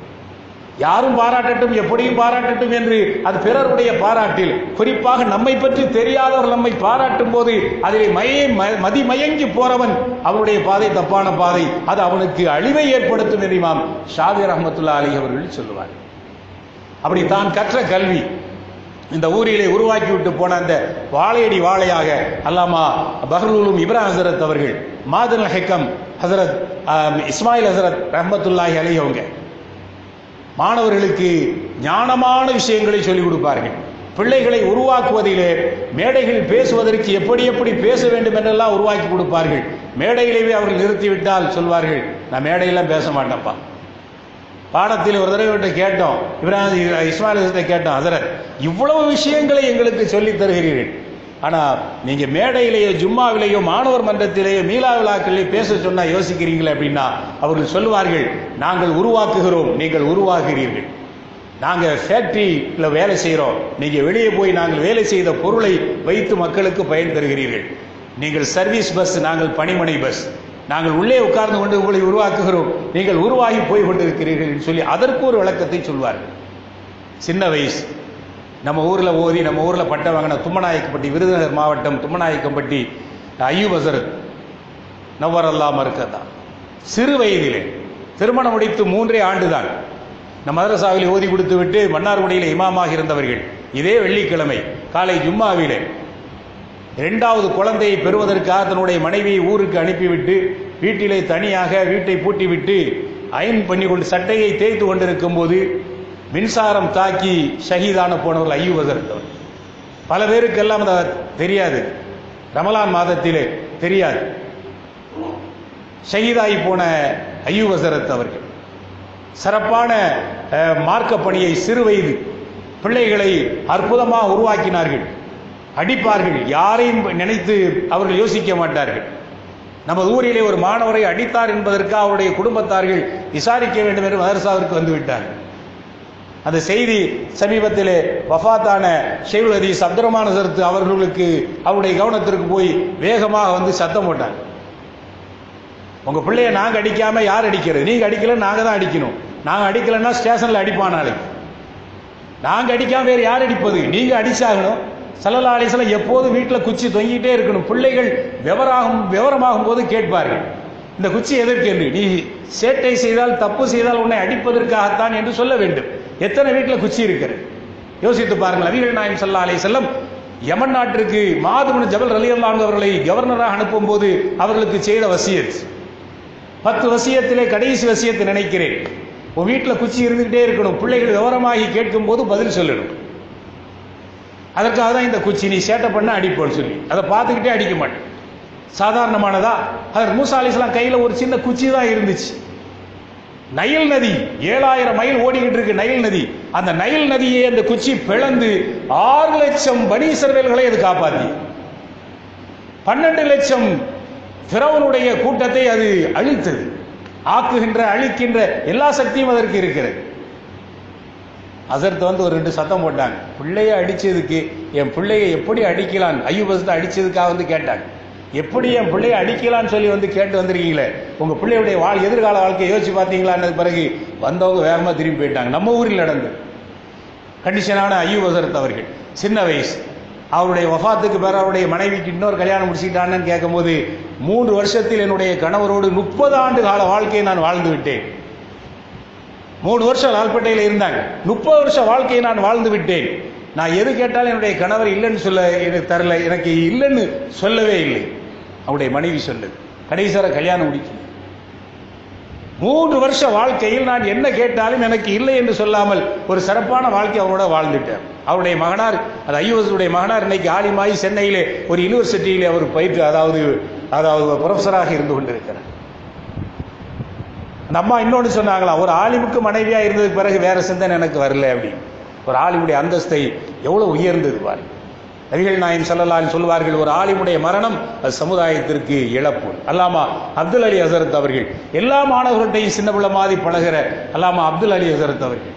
யாரும் பாராட்டட்டும் எப்படியும் பாராட்டட்டும் என்று அது பிறருடைய பாராட்டில் குறிப்பாக நம்மை பற்றி தெரியாதவர் நம்மை பாராட்டும் போது அதிலே மய ம- மதிமயங்கி போறவன் அவனுடைய பாதை தப்பான பாதை அது அவனுக்கு அழிவை ஏற்படுத்தும் என்று இமாம் ஷாதி ரஹமத்துல்லா அலி அவர்கள் சொல்லுவார் அப்படி தான் கற்ற கல்வி இந்த ஊரிலே உருவாக்கி விட்டு போன அந்த வாழையடி வாழையாக அல்லாமா பஹ்ரூலும் இப்ராஹிம் ஹசரத் அவர்கள் மாதன் ஹெக்கம் ஹசரத் ஆஹ், இஸ்மாயில் ஹசரத் ரஹமத்துல்லாஹி அலி அவங்க மாணவர்களுக்கு ஞானமான விஷயங்களை சொல்லிக் கொடுப்பார்கள் பிள்ளைகளை உருவாக்குவதிலே மேடைகளில் பேசுவதற்கு எப்படி எப்படி பேச வேண்டும் என்றெல்லாம் உருவாக்கி கொடுப்பார்கள் மேடையிலேயே அவர்கள் நிறுத்திவிட்டால் சொல்வார்கள் நான் மேடையெல்லாம் பேச மாட்டேன்ப்பா பாடத்தில் ஒரு தடவை விட்டு கேட்டோம் இப்ராஹிம் இஸ்மாயில் ஹசரத்தை கேட்டோம் ஹசரத் இவ்வளவு விஷயங்களை எங்களுக்கு சொல்லித் தருகிறீர்கள் ஆனா நீங்க மேடையிலேயோ ஜும்மாவிலேயோ மாணவர் மன்றத்திலேயோ மீளா விழாக்களிலே பேச சொன்னா யோசிக்கிறீங்களே அப்படின்னா அவர்கள் சொல்லுவார்கள் நாங்கள் உருவாக்குகிறோம் நீங்கள் உருவாகிறீர்கள் நாங்க ஃபேக்டரியில் வேலை செய்கிறோம் நீங்க வெளியே போய் நாங்கள் வேலை செய்த பொருளை வைத்து மக்களுக்கு பயன் தருகிறீர்கள் நீங்கள் சர்வீஸ் பஸ் நாங்கள் பணிமனை பஸ் நாங்கள் உள்ளே உட்கார்ந்து கொண்டு உங்களை உருவாக்குகிறோம் நீங்கள் உருவாகி போய் கொண்டிருக்கிறீர்கள் என்று சொல்லி அதற்கு ஒரு விளக்கத்தை சொல்வார்கள் சின்ன வயசு நம்ம ஊரில் ஓதி நம்ம ஊரில் பட்டம் வாங்கின தும்மநாயக்கப்பட்டி விருதுநகர் மாவட்டம் தும்மநாயக்கம்பட்டி ஐயூப் ஹசரத் நவ்வர் அல்லா மறுக்கத்தான் சிறு வயதிலே திருமணம் முடித்து மூன்றே ஆண்டுதான் நம் மதரசாவில் ஓதி கொடுத்து விட்டு மன்னார்குடியில் இமாமாக இருந்தவர்கள் இதே வெள்ளிக்கிழமை காலை ஜும்மாவிலே இரண்டாவது குழந்தையை பெறுவதற்காக தன்னுடைய மனைவியை ஊருக்கு அனுப்பிவிட்டு வீட்டிலே தனியாக வீட்டை பூட்டிவிட்டு அயன் பண்ணி கொண்டு சட்டையை தேய்த்து கொண்டிருக்கும் போது மின்சாரம் தாக்கி ஷஹீதான போனவர்கள் ஐயூப் ஹசரத் அவர் பல பேருக்கெல்லாம் அந்த தெரியாது ரமலான் மாதத்திலே தெரியாது ஷஹீதாகி போன ஐயூப் ஹசரத் அவர்கள் சிறப்பான அஹ், மார்க்க பணியை சிறு வயது பிள்ளைகளை அற்புதமாக உருவாக்கினார்கள் அடிப்பார்கள் யாரையும் நினைத்து அவர்கள் யோசிக்க மாட்டார்கள் நமது ஊரிலே ஒரு மாணவரை அடித்தார் என்பதற்காக அவருடைய குடும்பத்தார்கள் விசாரிக்க வேண்டும் என்று மதரசாவிற்கு வந்து விட்டார்கள் அந்த செய்தி சமீபத்திலே வஃபாத்தான ஷெய்குல் ஹதீஸ் அப்துரமான சரத்து அவர்களுக்கு அவருடைய கவனத்திற்கு போய் வேகமாக வந்து சத்தம் போட்டாங்க உங்க பிள்ளைய நாங்க அடிக்காம யார் அடிக்கிறது நீங்க அடிக்கல நாங்க தான் அடிக்கணும் நாங்க அடிக்கலைன்னா ஸ்டேஷன்ல அடிப்பான் நாளைக்கு நாங்க அடிக்காம வேற யார் அடிப்பது நீங்க அடிச்சாகணும் சல்லல்லா அலிஸ்லாம் எப்போது வீட்டில் குச்சி தொங்கிட்டே இருக்கணும் பிள்ளைகள் விவராகும் விவரமாகும் போது கேட்பார்கள் இந்த குச்சி எதற்கு என்று நீ சேட்டை செய்தால் தப்பு செய்தால் உன்னை அடிப்பதற்காகத்தான் என்று சொல்ல வேண்டும் எத்தனை வீட்டில் குச்சி இருக்கிறது யோசித்து பாருங்கள் நபிகள் நாயம் சல்லா அலி செல்லம் யமன் நாட்டிற்கு மாதுமன் ஜபல் ரலியல்லான் அவர்களை கவர்னராக அனுப்பும் போது அவர்களுக்கு செய்த வசியத் பத்து வசியத்திலே கடைசி வசியத்தை நினைக்கிறேன் உன் வீட்டில் குச்சி இருந்துகிட்டே இருக்கணும் பிள்ளைகள் விவரமாகி கேட்கும் போது பதில் சொல்லணும் அதற்காக தான் இந்த குச்சி நீ சேட்டை பண்ண அடிப்போன்னு சொல்லி அதை பார்த்துக்கிட்டே அடிக்க மாட்டேன் சாதாரணமானதா அதற்கு மூசா அலிஸ்லாம் கையில் ஒரு சின்ன குச்சி தான் இருந்துச்சு நைல் நதி ஏழாயிரம் மைல் ஓடிக்கிட்டு இருக்கு நைல் நதி அந்த நைல் நதியை அந்த குச்சி பிளந்து ஆறு லட்சம் பனீசர்வேல்களை அது காப்பாத்தி பன்னெண்டு லட்சம் பிறவனுடைய கூட்டத்தை அது அழித்தது ஆக்குகின்ற அழிக்கின்ற எல்லா சக்தியும் அதற்கு இருக்கிறது அசர்த்து வந்து ஒரு ரெண்டு சத்தம் போட்டாங்க பிள்ளைய அடிச்சதுக்கு என் பிள்ளைய எப்படி அடிக்கலாம் ஐயூபசத்தை அடிச்சதுக்காக வந்து கேட்டாங்க எப்படி என் பிள்ளைய அடிக்கலாம்னு சொல்லி வந்து கேட்டு வந்திருக்கீங்களே உங்க பிள்ளையுடைய வாழ் எதிர்கால வாழ்க்கையை யோசிச்சு பார்த்தீங்களான்னு பிறகு வந்தவங்க வேகமா திரும்பி போயிட்டாங்க நம்ம ஊரில் நடந்து கண்டிஷனான ஐயூப் ஹசரத் அவர்கள் சின்ன வயசு அவருடைய வஃபாத்துக்கு பிறகு அவருடைய மனைவிக்கு இன்னொரு கல்யாணம் முடிச்சுக்கிட்டான்னு கேட்கும்போது மூன்று வருஷத்தில் என்னுடைய கணவரோடு முப்பது ஆண்டு கால வாழ்க்கையை நான் வாழ்ந்து விட்டேன் மூணு வருஷம் லால்பேட்டையில் இருந்தாங்க முப்பது வருஷம் வாழ்க்கையை நான் வாழ்ந்து விட்டேன் நான் எது கேட்டாலும் என்னுடைய கணவர் இல்லைன்னு சொல்ல எனக்கு தரல எனக்கு இல்லைன்னு சொல்லவே இல்லை அவருடைய மனைவி சொன்னது கடைசியார கல்யாணம் முடிக்கல மூன்று வருஷ வாழ்க்கையில் நான் என்ன கேட்டாலும் எனக்கு இல்லை என்று சொல்லாமல் ஒரு சிறப்பான வாழ்க்கை அவரோட வாழ்ந்துட்டார் அவருடைய மகனார் அது ஐயோசுடைய மகனார் இன்னைக்கு ஆலிமாயி சென்னையிலே ஒரு யூனிவர்சிட்டியிலே அவர் பயிற்று அதாவது அதாவது ப்ரொஃபஸராக இருந்து கொண்டிருக்கிறார் அந்த அம்மா இன்னொன்று சொன்னாங்களா ஒரு ஆலிமுக்கு மனைவியா இருந்ததுக்கு பிறகு வேற சிந்தனை எனக்கு வரல அப்படின்னு ஒரு ஆலிமுடைய அந்தஸ்தை எவ்வளவு உயர்ந்தது பாருங்க நபிகள் நாயம் சல்லல்லாஹு சொல்வார்கள் ஒரு ஆலிமுடைய மரணம் அது சமுதாயத்திற்கு இழப்பு அல்லாமா அப்துல் அலி ஹசரத் அவர்கள் எல்லா மாணவர்கள்ட்டையும் சின்ன பிள்ளை மாதிரி பழகிற அல்லாமா அப்துல் அலி ஹசரத் அவர்கள்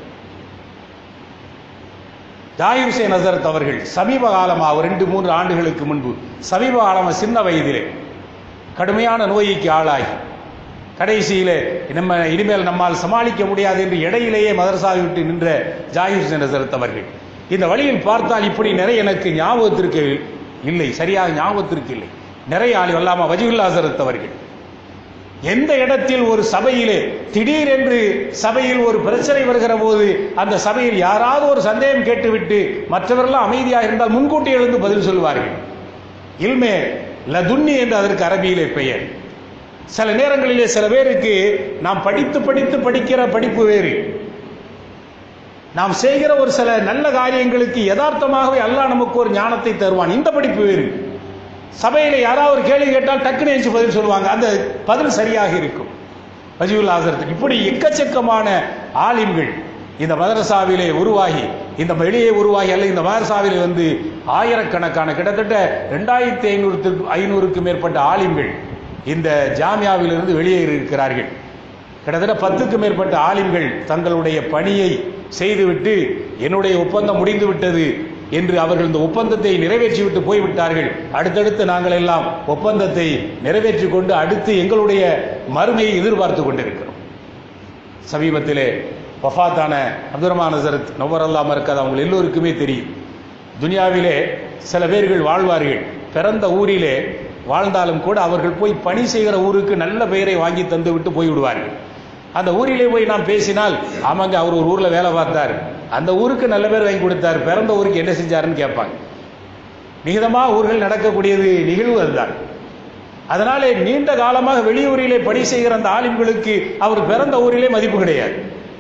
ஜாயிர் ஹுசேன் ஹசரத் அவர்கள் சமீப காலமா ஒரு ரெண்டு மூன்று ஆண்டுகளுக்கு முன்பு சமீப காலமா சின்ன வயதிலே கடுமையான நோய்க்கு ஆளாகி கடைசியிலே நம்ம இனிமேல் நம்மால் சமாளிக்க முடியாது என்று இடையிலேயே மதரசாவை விட்டு நின்ற ஜாகிர் ஹுசேன் ஹசரத் அவர்கள் இந்த வழியில் பார்த்தால் இப்படி நிறைய எனக்கு ஞாபகத்திற்கு இல்லை சரியாக ஞாபகத்திற்கு இல்லை நிறைய ஆளி வல்லாமா வஜிவுல்லா ஹசரத் அவர்கள் எந்த இடத்தில் ஒரு சபையிலே திடீரென்று சபையில் ஒரு பிரச்சனை வருகிற போது அந்த சபையில் யாராவது ஒரு சந்தேகம் கேட்டுவிட்டு மற்றவர்கள்லாம் அமைதியாக இருந்தால் முன்கூட்டி எழுந்து பதில் சொல்வார்கள் இல்மே லதுன்னி என்று அதற்கு அரபியிலே பெயர் சில நேரங்களிலே சில பேருக்கு நாம் படித்து படித்து படிக்கிற படிப்பு வேறு நாம் செய்கிற ஒரு சில நல்ல காரியங்களுக்கு யதார்த்தமாகவே அல்லாஹ் நமக்கு ஒரு ஞானத்தை தருவான் இந்த படிப்பு வேறு சபையில யாராவது ஒரு கேள்வி கேட்டால் டக்குனு எழுந்து பதில் சொல்லுவாங்க அந்த பதில் சரியாக இருக்கும் வஜிவுல் ஆசரத்துக்கு இப்படி எக்கச்சக்கமான ஆலிம்கள் இந்த மதரசாவிலே உருவாகி இந்த வெளியே உருவாகி அல்ல இந்த மதரசாவில் வந்து ஆயிரக்கணக்கான கிட்டத்தட்ட ரெண்டாயிரத்தி ஐநூறு ஐநூறுக்கும் மேற்பட்ட ஆலிம்கள் இந்த ஜாமியாவிலிருந்து வெளியேறி இருக்கிறார்கள் கிட்டத்தட்ட பத்துக்கும் மேற்பட்ட ஆலிம்கள் தங்களுடைய பணியை செய்துவிட்டு என்னுடைய ஒப்பந்தம் முடிந்து விட்டது என்று அவர்கள் இந்த ஒப்பந்தத்தை நிறைவேற்றிவிட்டு போய்விட்டார்கள் அடுத்தடுத்து நாங்கள் எல்லாம் ஒப்பந்தத்தை நிறைவேற்றி கொண்டு அடுத்து எங்களுடைய மறுமையை எதிர்பார்த்து கொண்டிருக்கிறோம் சமீபத்திலே வஃபாத்தான அப்துல் ரஹ்மான் ஹசரத் நவர் அல்லாம இருக்காது அவங்க எல்லோருக்குமே தெரியும் துனியாவிலே சில பேர்கள் வாழ்வார்கள் பிறந்த ஊரிலே வாழ்ந்தாலும் கூட அவர்கள் போய் பணி செய்கிற ஊருக்கு நல்ல பெயரை வாங்கி தந்து விட்டு போய் விடுவார்கள் அந்த ஊரிலே போய் நாம் பேசினால் ஆமாங்க அவர் ஒரு ஊர்ல வேலை பார்த்தார் அந்த ஊருக்கு நல்ல பேர் வாங்கி கொடுத்தார் பிறந்த ஊருக்கு என்ன செஞ்சாருன்னு கேட்பாங்க நிகிதமா ஊர்கள் நடக்கக்கூடியது நிகழ்வு அதுதான் அதனாலே நீண்ட காலமாக வெளியூரிலே பணி செய்கிற அந்த ஆலிம்களுக்கு அவர் பிறந்த ஊரிலே மதிப்பு கிடையாது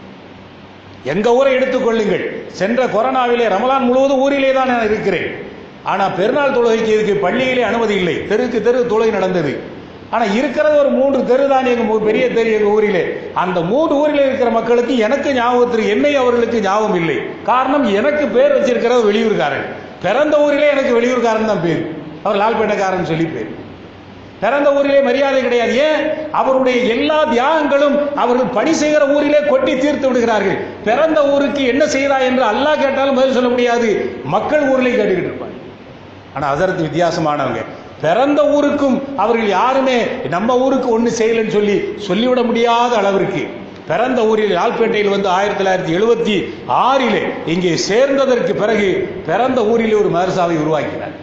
எங்க ஊரை எடுத்துக்கொள்ளுங்கள் சென்ற கொரோனாவிலே ரமலான் முழுவதும் ஊரிலே தான் நான் இருக்கிறேன் ஆனா பெருநாள் தொழுகைக்கு இதுக்கு பள்ளியிலே அனுமதி இல்லை தெருக்கு தெரு தொழுகை நடந்தது ஆனா இருக்கிறது ஒரு மூன்று தெரு தான் எங்க மூ- பெரிய தெரு எங்க ஊரிலே அந்த மூன்று ஊரில் இருக்கிற மக்களுக்கு எனக்கு ஞாபகத்தில் என்னை அவர்களுக்கு ஞாபகம் இல்லை காரணம் எனக்கு பேர் வச்சிருக்கிறது வெளியூர்காரன் பிறந்த ஊரிலே எனக்கு வெளியூர்காரன் தான் பேர் அவர் லால்பேட்டைக்காரன் சொல்லி பேர் பிறந்த ஊரிலே மரியாதை கிடையாது ஏன் அவருடைய எல்லா தியாகங்களும் அவர்கள் பணி செய்கிற ஊரிலே கொட்டி தீர்த்து விடுகிறார்கள் பிறந்த ஊருக்கு என்ன செய்கிறாய் என்று அல்லாஹ் கேட்டாலும் பதில் சொல்ல முடியாது மக்கள் ஊரிலே கேட்டுக்கிட்டு இருப்பாங்க ஆனா அதற்கு வித்தியாசமானவங்க பிறந்த ஊருக்கும் அவர்கள் யாருமே நம்ம ஊருக்கு ஒண்ணு செய்யலன்னு சொல்லி சொல்லிவிட முடியாத அளவிற்கு பிறந்த ஊரில் லால்பேட்டையில் வந்து ஆயிரத்தி தொள்ளாயிரத்தி எழுபத்தி ஆறிலே இங்கே சேர்ந்ததற்கு பிறகு பிறந்த ஊரிலே ஒரு மதரசாவை உருவாக்கினார்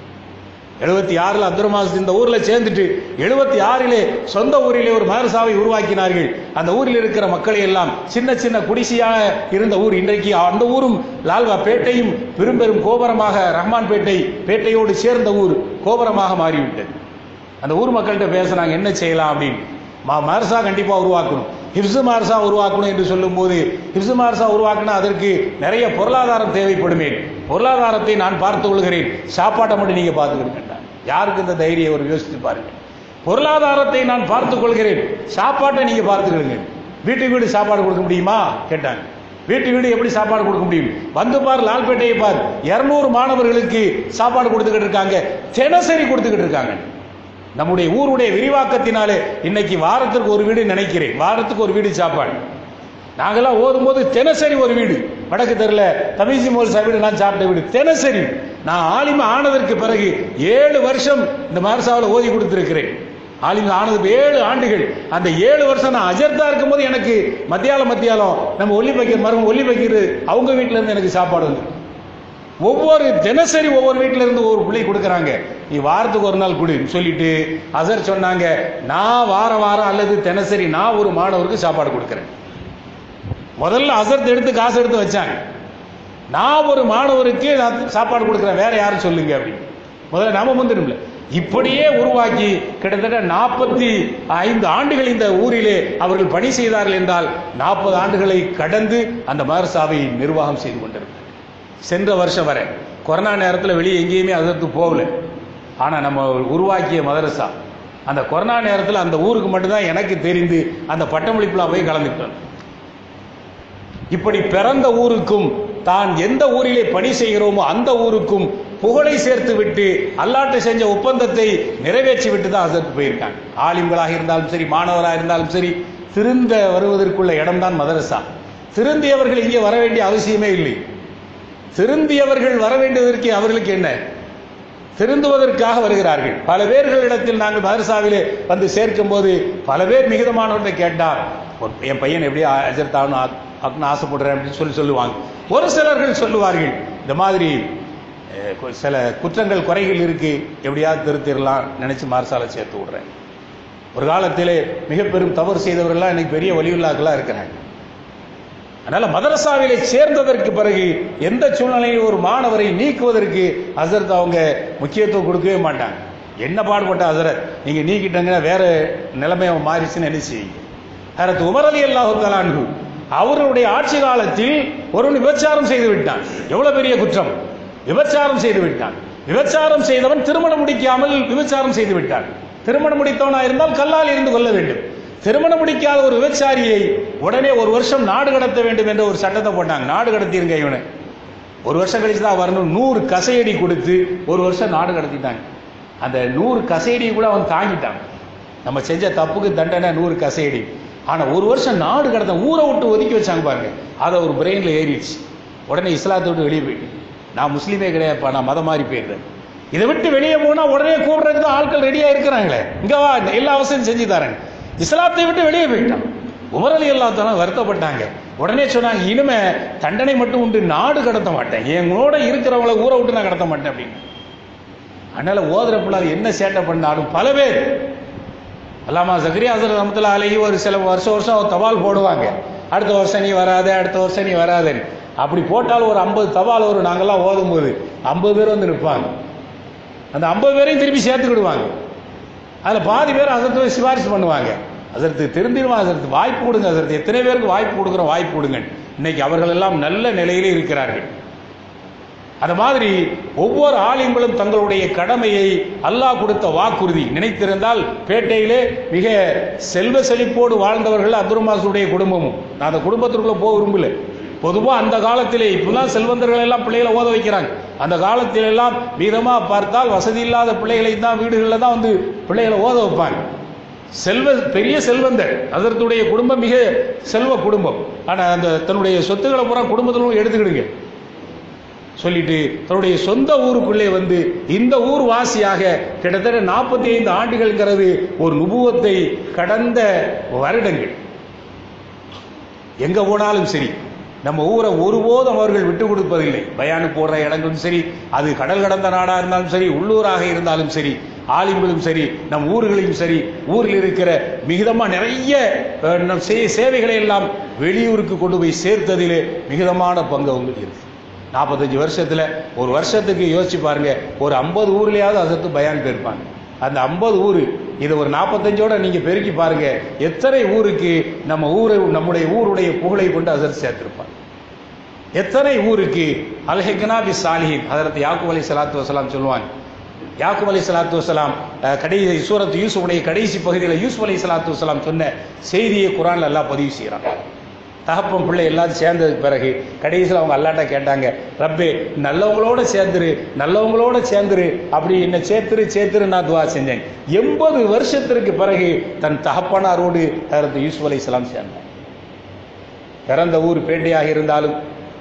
எழுபத்தி ஆறில் அப்துல் மாஸ் இந்த ஊர்ல சேர்ந்துட்டு எழுபத்தி ஆறிலே சொந்த ஊரிலே ஒரு மதரசாவை உருவாக்கினார்கள் அந்த ஊரில் இருக்கிற மக்களை எல்லாம் சின்ன சின்ன குடிசையாக இருந்த ஊர் இன்றைக்கு அந்த ஊரும் லால்வா பேட்டையும் பெரும்பெரும் கோபுரமாக ரஹ்மான் பேட்டை பேட்டையோடு சேர்ந்த ஊர் கோபுரமாக மாறிவிட்டது அந்த ஊர் மக்கள்கிட்ட பேசுனாங்க என்ன செய்யலாம் அப்படின்னு மா- மதரசா கண்டிப்பா உருவாக்கணும் ஹிப்ஸு மதரசா உருவாக்கணும் என்று சொல்லும்போது ஹிப்ஸு மதரசா உருவாக்கினா அதற்கு நிறைய பொருளாதாரம் தேவைப்படுமே பொருளாதாரத்தை நான் பார்த்துக் கொள்கிறேன் சாப்பாட்டை மட்டும் நீங்க பார்த்துக்கிட்டு யாருக்கு இந்த தைரியம் ஒரு யோசித்து பாருங்க பொருளாதாரத்தை நான் பார்த்துக் கொள்கிறேன் சாப்பாட்டை நீங்க பார்த்துக்கிடுங்க வீட்டுக்கு வீடு சாப்பாடு கொடுக்க முடியுமா கேட்டாங்க வீட்டு வீடு எப்படி சாப்பாடு கொடுக்க முடியும் வந்து பார் லால்பேட்டையை பார் இருநூறு மாணவர்களுக்கு சாப்பாடு கொடுத்துக்கிட்டு இருக்காங்க தினசரி கொடுத்துக்கிட்டு இருக்காங்க நம்முடைய ஊருடைய விரிவாக்கத்தினாலே இன்னைக்கு வாரத்திற்கு ஒரு வீடு நினைக்கிறேன் வாரத்துக்கு ஒரு வீடு சாப்பாடு நாங்கெல்லாம் ஓதும்போது தினசரி ஒரு வீடு வடக்கு தெருல தமிழ்ச்சி மோல் வீடு நான் சாப்பிட்ட வீடு தினசரி நான் ஆலிம ஆனதற்கு பிறகு ஏழு வருஷம் இந்த மதரசாவில் ஓதி கொடுத்திருக்கிறேன் ஆலிம் ஆனது ஏழு ஆண்டுகள் அந்த ஏழு வருஷம் நான் அஜர்தா இருக்கும்போது எனக்கு மத்தியாலம் மத்தியாலம் நம்ம ஒல்லி பக்கீர் மரும ஒல்லி பக்கீர் அவங்க வீட்டுல இருந்து எனக்கு சாப்பாடு வந்து ஒவ்வொரு தினசரி ஒவ்வொரு வீட்ல இருந்து ஒரு புள்ளி கொடுக்கறாங்க நீ வாரத்துக்கு ஒரு நாள் கொடு சொல்லிட்டு அசர் சொன்னாங்க நான் வார வாரம் அல்லது தினசரி நான் ஒரு மாணவருக்கு சாப்பாடு கொடுக்கறேன் முதல்ல அசர்த் எடுத்து காசு எடுத்து வச்சாங்க நான் ஒரு மாணவருக்கு நான் சாப்பாடு கொடுக்குறேன் வேற யாரும் சொல்லுங்க அப்படின்னு முதல்ல நாம முந்திரும்ல இப்படியே உருவாக்கி கிட்டத்தட்ட நாற்பத்தி ஐந்து ஆண்டுகள் இந்த ஊரிலே அவர்கள் பணி செய்தார்கள் என்றால் நாற்பது ஆண்டுகளை கடந்து அந்த மதரசாவை நிர்வாகம் செய்து கொண்டிருக்கிறார் சென்ற வருஷம் வரை கொரோனா நேரத்தில் வெளியே எங்கேயுமே அதற்கு போகல ஆனா நம்ம உருவாக்கிய மதரசா அந்த கொரோனா நேரத்தில் அந்த ஊருக்கு மட்டும்தான் எனக்கு தெரிந்து அந்த பட்டமளிப்புல போய் கலந்துக்கிட்டோம் இப்படி பிறந்த ஊருக்கும் தான் எந்த ஊரிலே பணி செய்கிறோமோ அந்த ஊருக்கும் புகழை சேர்த்து விட்டு அல்லாட்ட செஞ்ச ஒப்பந்தத்தை நிறைவேற்றி விட்டு தான் அதற்கு போயிருக்காங்க ஆலிம்களாக இருந்தாலும் சரி மாணவராக இருந்தாலும் சரி திருந்த வருவதற்குள்ள இடம்தான் மதரசா திருந்தியவர்கள் இங்கே வர வேண்டிய அவசியமே இல்லை திருந்தியவர்கள் வர வேண்டியதற்கு அவர்களுக்கு என்ன திருந்துவதற்காக வருகிறார்கள் பல பேர்களிடத்தில் நாங்கள் மதரசாவிலே வந்து சேர்க்கும் போது பல பேர் மிகுதமானவர்கிட்ட கேட்டார் ஒரு- என் பையன் எப்படி அஜர்த்தான்னு அப்படின்னு ஆசைப்படுறேன் அப்படின்னு சொல்லி சொல்லுவாங்க ஒரு சிலர்கள் சொல்லுவார்கள் இந்த மாதிரி அஹ், கு- சில குற்றங்கள் குறைகள் இருக்கு எப்படியாவது திருத்திடலாம் நினைச்சு மதரசால சேர்த்து விடுறேன் ஒரு காலத்திலே மிக பெரும் தவறு செய்தவர்கள்லாம் இன்னைக்கு பெரிய வலியுள்ளாக்கெல்லாம் இருக்கிறாங்க அதனால மதரசாவிலே சேர்ந்ததற்கு பிறகு எந்த சூழ்நிலையில் ஒரு மாணவரை நீக்குவதற்கு ஹசரத் அவங்க முக்கியத்துவம் கொடுக்கவே மாட்டாங்க என்ன பாடுபட்ட ஹசரத் நீங்க நீக்கிட்டங்கன்னா வேற நிலைமை மாறிச்சுன்னு என்ன செய்யுங்க ஹரத் உமர் அலி அல்லாஹு தலான்ஹு அவருடைய ஆட்சி காலத்தில் ஒருவன் விபச்சாரம் செய்து விட்டான் எவ்வளவு பெரிய குற்றம் விபச்சாரம் செய்து விட்டான் விபச்சாரம் செய்தவன் திருமணம் முடிக்காமல் விபச்சாரம் செய்து விட்டான் திருமணம் முடித்தவனா இருந்தால் கல்லால் இருந்து கொள்ள வேண்டும் திருமணம் முடிக்காத ஒரு விபச்சாரியை உடனே ஒரு வருஷம் நாடு கடத்த வேண்டும் என்ற ஒரு சட்டத்தை போட்டாங்க நாடு கடத்திருங்க இவனை ஒரு வருஷம் கழிச்சு தான் வரணும் நூறு கசையடி கொடுத்து ஒரு வருஷம் நாடு கடத்திட்டாங்க அந்த நூறு கசையடியை கூட அவன் தாங்கிட்டான் நம்ம செஞ்ச தப்புக்கு தண்டனை நூறு கசையடி ஆனா ஒரு வருஷம் நாடு கடத்த ஊரை விட்டு ஒதுக்கி வச்சாங்க பாருங்க அதை ஒரு பிரெயின்ல ஏறிடுச்சு உடனே இஸ்லாத்தை விட்டு வெளியே போயிட்டு நான் முஸ்லீமே கிடையாதுப்பா நான் மதம் மாறி போயிடுறேன் இதை விட்டு வெளியே போனா உடனே கூப்பிடுறதுக்கு தான் ஆட்கள் ரெடியா இருக்கிறாங்களே இங்க வா எல்லா அவசியம் செஞ்சு தரேன் இஸ்லாத்தை விட்டு வெளியே போயிட்டான் உமரலி எல்லாத்தாலும் வருத்தப்பட்டாங்க உடனே சொன்னாங்க இனிமே தண்டனை மட்டும் உண்டு நாடு கடத்த மாட்டேன் எங்களோட இருக்கிறவங்கள ஊரை விட்டு நான் கடத்த மாட்டேன் அப்படின்னு அதனால ஓதுற பிள்ளை என்ன சேட்டை பண்ணாலும் பல பேர் அல்லாமா சக்கரியா ஹசரத் ரஹமத்துல்லா அலைஹி ஒரு சில வருஷம் வருஷம் தபால் போடுவாங்க அடுத்த வருஷம் நீ வராத அடுத்த வருஷம் நீ வராதன்னு அப்படி போட்டாலும் ஒரு ஐம்பது தபால் வரும் நாங்கெல்லாம் ஓதும் போது ஐம்பது பேர் வந்து நிற்பாங்க அந்த ஐம்பது பேரையும் திருப்பி சேர்த்துக்கிடுவாங்க அதில் பாதி பேர் அதற்கு சிபாரிசு பண்ணுவாங்க அதற்கு திருந்திடுவான் அதற்கு வாய்ப்பு கொடுங்க அதற்கு எத்தனை பேருக்கு வாய்ப்பு கொடுக்குறோம் வாய்ப்பு கொடுங்க இன்னைக்கு அவர்கள் எல்லாம் நல்ல நிலையிலே இருக்கிறார்கள் அது மாதிரி ஒவ்வொரு ஆலிம்களும் தங்களுடைய கடமையை அல்லாஹ் கொடுத்த வாக்குறுதி நினைத்திருந்தால் பேட்டையிலே மிக செல்வ செழிப்போடு வாழ்ந்தவர்கள் அப்துல் மாசுடைய குடும்பமும் நான் அந்த குடும்பத்திற்குள்ள போக விரும்பல பொதுவா அந்த காலத்திலே இப்பெல்லாம் செல்வந்தர்கள் எல்லாம் பிள்ளைகளை ஓத வைக்கிறாங்க அந்த காலத்தில எல்லாம் மீதமா பார்த்தால் வசதி இல்லாத பிள்ளைகளை தான் வீடுகளில் தான் வந்து பிள்ளைகளை ஓத வைப்பாங்க செல்வ பெரிய செல்வந்தர் அதற்குடைய குடும்பம் மிக செல்வ குடும்பம் ஆனா அந்த தன்னுடைய சொத்துக்களை பூரா குடும்பத்திலும் எடுத்துக்கிடுங்க சொல்லிட்டு தன்னுடைய சொந்த ஊருக்குள்ளே வந்து இந்த ஊர் வாசியாக கிட்டத்தட்ட நாற்பத்தி ஐந்து ஆண்டுகள்ங்கிறது ஒரு நுபுவத்தை கடந்த வருடங்கள் எங்க போனாலும் சரி நம்ம ஊரை ஒருபோதும் அவர்கள் விட்டு கொடுப்பதில்லை பயானு போடுற இடங்களும் சரி அது கடல் கடந்த நாடா இருந்தாலும் சரி உள்ளூராக இருந்தாலும் சரி ஆலிம்களும் சரி நம் ஊர்களையும் சரி ஊரில் இருக்கிற மிகுதமா நிறைய அஹ், நம் சே- சேவைகளை எல்லாம் வெளியூருக்கு கொண்டு போய் சேர்த்ததிலே மிகுதமான பங்கு அவங்களுக்கு இருக்கு நாற்பத்தஞ்சு வருஷத்துல ஒரு வருஷத்துக்கு யோசிச்சு பாருங்க ஒரு ஐம்பது ஊர்லயாவது அதற்கு பயான் போயிருப்பாங்க அந்த ஐம்பது ஊர் இதை ஒரு நாற்பத்தஞ்சோட நீங்க பெருக்கி பாருங்க எத்தனை ஊருக்கு நம்ம ஊரை நம்முடைய ஊருடைய புகழை கொண்டு அதற்கு சேர்த்திருப்பாங்க எத்தனை ஊருக்கு அல்ஹெக்னா பி சாலிஹின் அதற்கு யாக்கூப் அலி சலாத்து வசலாம் சொல்லுவாங்க யாக்கூப் அலி சலாத்து வசலாம் அஹ், கடைசி சூரத் யூசுஃபுடைய கடைசி பகுதியில் யூசுப் அலி சலாத்து வசலாம் சொன்ன செய்தியை குரான்ல எல்லாம் பதிவு செய்கிறாங்க தகப்பன் பிள்ளை எல்லாரும் சேர்ந்ததுக்கு பிறகு கடைசியில் அவங்க அல்லாட்ட கேட்டாங்க ரப்பே நல்லவங்களோட சேர்ந்துரு நல்லவங்களோட சேர்ந்துரு அப்படி என்ன சேர்த்துரு சேர்த்துரு நான் துவா செஞ்சேன் எண்பது வருஷத்திற்கு பிறகு தன் தகப்பனாரோடு அதற்கு யூசுப் அலி இஸ்லாம் சேர்ந்தார் பிறந்த ஊர் பேட்டையாக இருந்தாலும்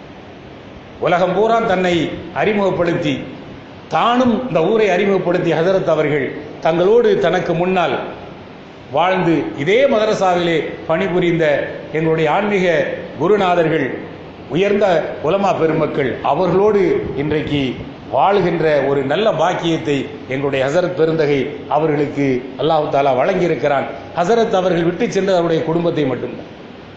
உலகம் பூரா தன்னை அறிமுகப்படுத்தி தானும் இந்த ஊரை அறிமுகப்படுத்தி ஹசரத் அவர்கள் தங்களோடு தனக்கு முன்னால் வாழ்ந்து இதே மதரசாவிலே பணிபுரிந்த எங்களுடைய ஆன்மீக குருநாதர்கள் உயர்ந்த உலமா பெருமக்கள் அவர்களோடு இன்றைக்கு வாழுகின்ற ஒரு நல்ல பாக்கியத்தை எங்களுடைய ஹசரத் பெருந்தகை அவர்களுக்கு அல்லாஹ் தாலா வழங்கியிருக்கிறான் ஹசரத் அவர்கள் விட்டு சென்ற அவருடைய குடும்பத்தை மட்டும்தான்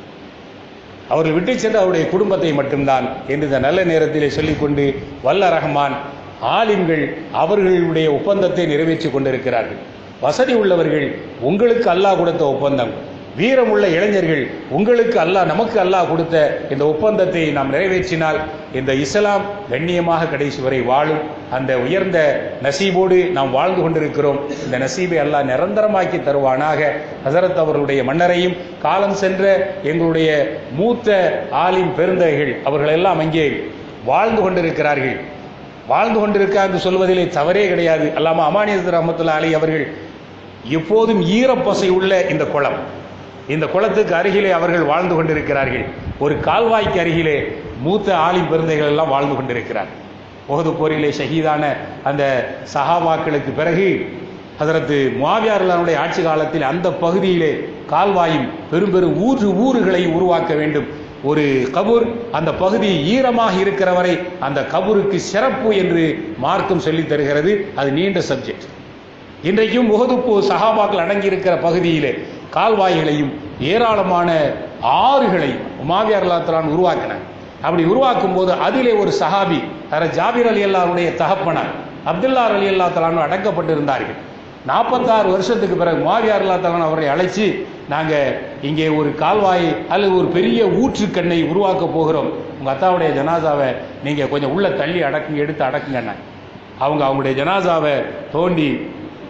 அவர்கள் விட்டு சென்ற அவருடைய குடும்பத்தை மட்டும்தான் என்று இந்த நல்ல நேரத்திலே சொல்லிக்கொண்டு வல்ல ரஹ்மான் ஆலிம்கள் அவர்களுடைய ஒப்பந்தத்தை நிறைவேற்றிக் கொண்டிருக்கிறார்கள் வசதி உள்ளவர்கள் உங்களுக்கு அல்லாஹ் கொடுத்த ஒப்பந்தம் வீரமுள்ள இளைஞர்கள் உங்களுக்கு அல்லாஹ் நமக்கு அல்லாஹ் கொடுத்த இந்த ஒப்பந்தத்தை நாம் நிறைவேற்றினால் இந்த இஸ்லாம் கண்ணியமாக கடைசி வரை வாழும் அந்த உயர்ந்த நசீபோடு நாம் வாழ்ந்து கொண்டிருக்கிறோம் இந்த நசீபை அல்லாஹ் நிரந்தரமாக்கி தருவானாக ஹசரத் அவர்களுடைய மன்னரையும் காலம் சென்ற எங்களுடைய மூத்த ஆலிம் பெருந்தகைகள் அவர்கள் எல்லாம் அங்கே வாழ்ந்து கொண்டிருக்கிறார்கள் வாழ்ந்து கொண்டிருக்கார் என்று சொல்வதிலே தவறே கிடையாது அல்லாம அமானியத் ரஹமத்துல்லா அலி அவர்கள் எப்போதும் ஈரப்பசை உள்ள இந்த குளம் இந்த குளத்துக்கு அருகிலே அவர்கள் வாழ்ந்து கொண்டிருக்கிறார்கள் ஒரு கால்வாய்க்கு அருகிலே மூத்த ஆலிம் பெருந்தைகள் எல்லாம் வாழ்ந்து கொண்டிருக்கிறார் உகது போரிலே ஷஹீதான அந்த சஹாபாக்களுக்கு பிறகு ஹதரத்து முவாவியார்களுடைய ஆட்சி காலத்தில் அந்த பகுதியிலே கால்வாயும் பெரும் பெரும் ஊர் ஊர்களை உருவாக்க வேண்டும் ஒரு கபூர் அந்த பகுதி ஈரமாக இருக்கிற வரை அந்த கபூருக்கு சிறப்பு என்று மார்க்கம் சொல்லித் தருகிறது அது நீண்ட சப்ஜெக்ட் இன்றைக்கும் முகதுப்பு சஹாபாக்கள் அடங்கியிருக்கிற பகுதியிலே கால்வாய்களையும் ஏராளமான ஆறுகளை உமாவியார் அல்லாத்தலான் உருவாக்கினார் அப்படி உருவாக்கும் போது அதிலே ஒரு சஹாபி தர ஜாபிர் அலி அல்லாருடைய தகப்பனார் அப்துல்லார் அலி அல்லா தலான் அடக்கப்பட்டிருந்தார்கள் நாற்பத்தாறு வருஷத்துக்கு பிறகு மாவியார் அல்லா தலான் அவரை அழைச்சி நாங்க இங்கே ஒரு கால்வாய் அல்லது ஒரு பெரிய ஊற்றுக்கண்ணை உருவாக்க போகிறோம் உங்க அத்தாவுடைய ஜனாசாவை நீங்க கொஞ்சம் உள்ள தள்ளி அடக்குங்க எடுத்து அடக்குங்கண்ணா அவங்க அவங்களுடைய ஜனாசாவை தோண்டி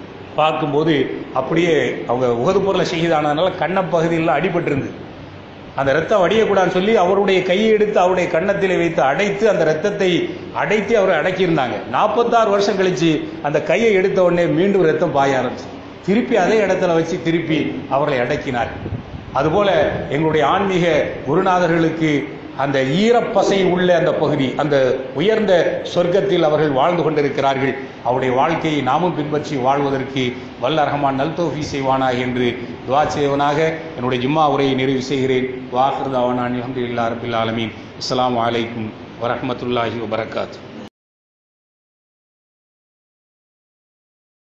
பார்க்கும்போது அப்படியே அவங்க உகது பொருளை ஷஹீதானதுனால கண்ண பகுதியில் அடிபட்டிருந்தது அந்த ரத்தம் வடியக்கூடாதுன்னு சொல்லி அவருடைய கையை எடுத்து அவருடைய கன்னத்திலே வைத்து அடைத்து அந்த ரத்தத்தை அடைத்து அவரை அடக்கியிருந்தாங்க நாற்பத்தாறு வருஷம் கழிச்சு அந்த கையை எடுத்த உடனே மீண்டும் ரத்தம் பாய ஆரம்பிச்சு திருப்பி அதே இடத்துல வச்சு திருப்பி அவர்களை அடக்கினார் அதுபோல எங்களுடைய ஆன்மீக குருநாதர்களுக்கு அந்த ஈரப்பசை உள்ள அந்த பகுதி அந்த உயர்ந்த சொர்க்கத்தில் அவர்கள் வாழ்ந்து கொண்டிருக்கிறார்கள் அவருடைய வாழ்க்கையை நாமும் பின்பற்றி வாழ்வதற்கு வல்ல ரஹ்மான் நல்தோஃபி செய்வானா என்று துவா செய்வனாக என்னுடைய ஜும்மா உரையை நிறைவு செய்கிறேன் வாஹிருதாவான் அலமதுல்லா ரபில் ஆலமீன் அஸ்ஸலாமு அலைக்கும் வரஹ்மத்துல்லாஹி வபரகாத்து